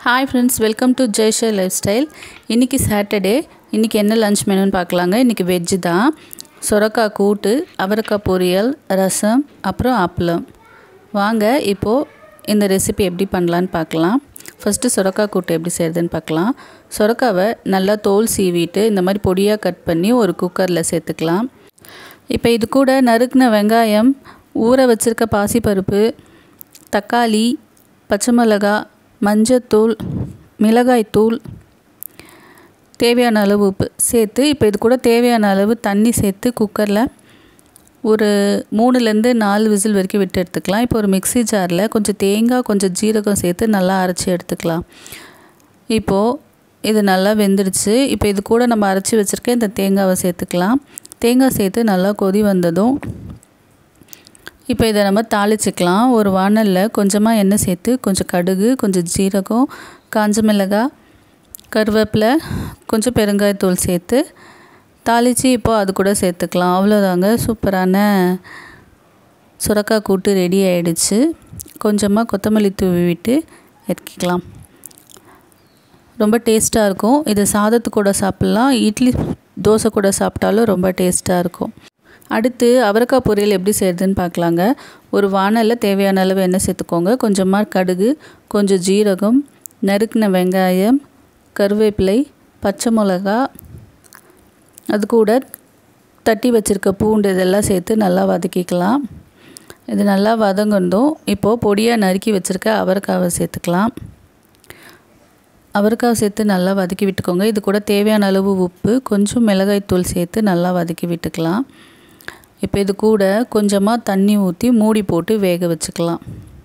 hi friends welcome to Jaishe lifestyle இன்றைக்கி Saturday இன்றைக்கி என்ன லஞ்ச் மெனுன்னு பார்க்கலாங்க இன்றைக்கி வெஜ்ஜு தான் சுரக்காய் கூட்டு அவரைக்காய் பொரியல் ரசம் அப்புறம் அப்பளம் வாங்க இப்போது இந்த ரெசிபி எப்படி பண்ணலான்னு பார்க்கலாம் ஃபஸ்ட்டு சுரக்காய் கூட்டு எப்படி செய்கிறதுன்னு பார்க்கலாம் சுரக்காவை நல்லா தோல் சீவிட்டு இந்த மாதிரி பொடியாக கட் பண்ணி ஒரு குக்கரில் சேர்த்துக்கலாம் இப்போ இது கூட நறுக்கின வெங்காயம் ஊற வச்சுருக்க பாசிப்பருப்பு தக்காளி பச்சை மிளகா மஞ்சத்தூள் மிளகாய்த்தூள் தேவையான அளவு உப்பு சேர்த்து இப்போ இது கூட தேவையான அளவு தண்ணி சேர்த்து குக்கரில் ஒரு மூணுலேருந்து நாலு விசில் வரைக்கும் விட்டு எடுத்துக்கலாம் இப்போ ஒரு மிக்சி ஜாரில் கொஞ்சம் தேங்காய் கொஞ்சம் ஜீரகம் சேர்த்து நல்லா அரைச்சி எடுத்துக்கலாம் இப்போது இது நல்லா வெந்துடுச்சு இப்போ இது கூட நம்ம அரைச்சி வச்சுருக்க இந்த தேங்காவை சேர்த்துக்கலாம் தேங்காய் சேர்த்து நல்லா கொதி வந்ததும் இப்போ இதை நம்ம தாளிச்சிக்கலாம் ஒரு வானலில் கொஞ்சமாக எண்ணெய் சேர்த்து கொஞ்சம் கடுகு கொஞ்சம் ஜீரகம் காஞ்ச மிளகாய் கருவேப்பிலை கொஞ்சம் பெருங்காயத்தூள் சேர்த்து தாளித்து இப்போது அது கூட சேர்த்துக்கலாம் அவ்வளோதாங்க சூப்பரான சுரக்காய் கூட்டு ரெடி ஆகிடுச்சு கொஞ்சமாக கொத்தமல்லி தூவி விட்டு இறக்கிக்கலாம் ரொம்ப டேஸ்ட்டாக இருக்கும் இது சாதத்து கூட சாப்பிட்லாம் இட்லி தோசை கூட சாப்பிட்டாலும் ரொம்ப டேஸ்ட்டாக இருக்கும் அடுத்து அவரைக்காய் பொரியல் எப்படி செய்கிறதுன்னு பார்க்கலாங்க ஒரு வானலில் தேவையான அளவு எண்ணெய் சேர்த்துக்கோங்க கொஞ்சமாக கடுகு கொஞ்சம் ஜீரகம் நறுக்கின வெங்காயம் கருவேப்பிலை பச்சை மிளகா அது கூட தட்டி வச்சுருக்க பூண்டு இதெல்லாம் சேர்த்து நல்லா வதக்கிக்கலாம் இது நல்லா வதங்கணும் இப்போது பொடியாக நறுக்கி வச்சுருக்க அவரைக்காவை சேர்த்துக்கலாம் அவரைக்காய் சேர்த்து நல்லா வதக்கி விட்டுக்கோங்க இது கூட தேவையான அளவு உப்பு கொஞ்சம் மிளகாய்த்தூள் சேர்த்து நல்லா வதக்கி விட்டுக்கலாம் இப்போ இது கூட கொஞ்சமாக தண்ணி ஊற்றி மூடி போட்டு வேக வச்சுக்கலாம்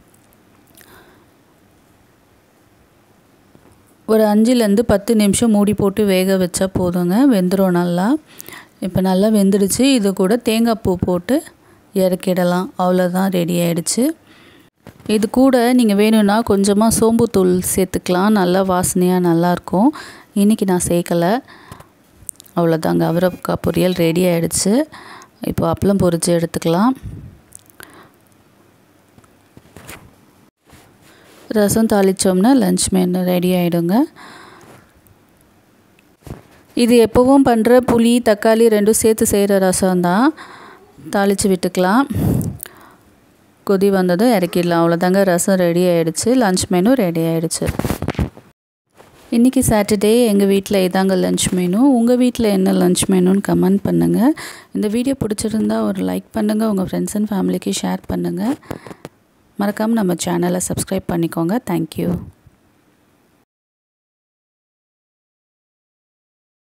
ஒரு அஞ்சுலேருந்து பத்து நிமிஷம் மூடி போட்டு வேக வச்சா போதுங்க வெந்துடும் நல்லா இப்போ நல்லா வெந்துடுச்சு இது கூட தேங்காய் பூ போட்டு இறக்கிடலாம் அவ்வளோதான் ரெடி ஆகிடுச்சு இது கூட நீங்கள் வேணும்னா கொஞ்சமாக சோம்புத்தூள் சேர்த்துக்கலாம் நல்லா வாசனையாக நல்லாயிருக்கும் இன்றைக்கி நான் சேர்க்கலை அவ்வளோதாங்க அவரைக்காய் பொரியல் ரெடி ஆகிடுச்சு இப்போ அப்பளம் பொரித்து எடுத்துக்கலாம் ரசம் தாளித்தோம்னா லஞ்ச் மெனு ரெடி ஆகிடுங்க இது எப்போவும் பண்ணுற புளி தக்காளி ரெண்டும் சேர்த்து செய்கிற ரசம் தான் தாளித்து விட்டுக்கலாம் கொதி வந்ததும் இறக்கிடலாம் அவ்வளோதாங்க ரசம் ரெடி ஆகிடுச்சு லஞ்ச் மெனு ரெடி ஆகிடுச்சு இன்றைக்கி சாட்டர்டே எங்கள் வீட்டில் இதாங்க லஞ்ச் மெனு உங்கள் வீட்டில் என்ன லஞ்ச் மெனுன்னு கமெண்ட் பண்ணுங்கள் இந்த வீடியோ பிடிச்சிருந்தா ஒரு லைக் பண்ணுங்கள் உங்கள் ஃப்ரெண்ட்ஸ் அண்ட் ஃபேமிலிக்கு ஷேர் பண்ணுங்கள் மறக்காமல் நம்ம சேனலை சப்ஸ்கிரைப் பண்ணிக்கோங்க தேங்க்யூ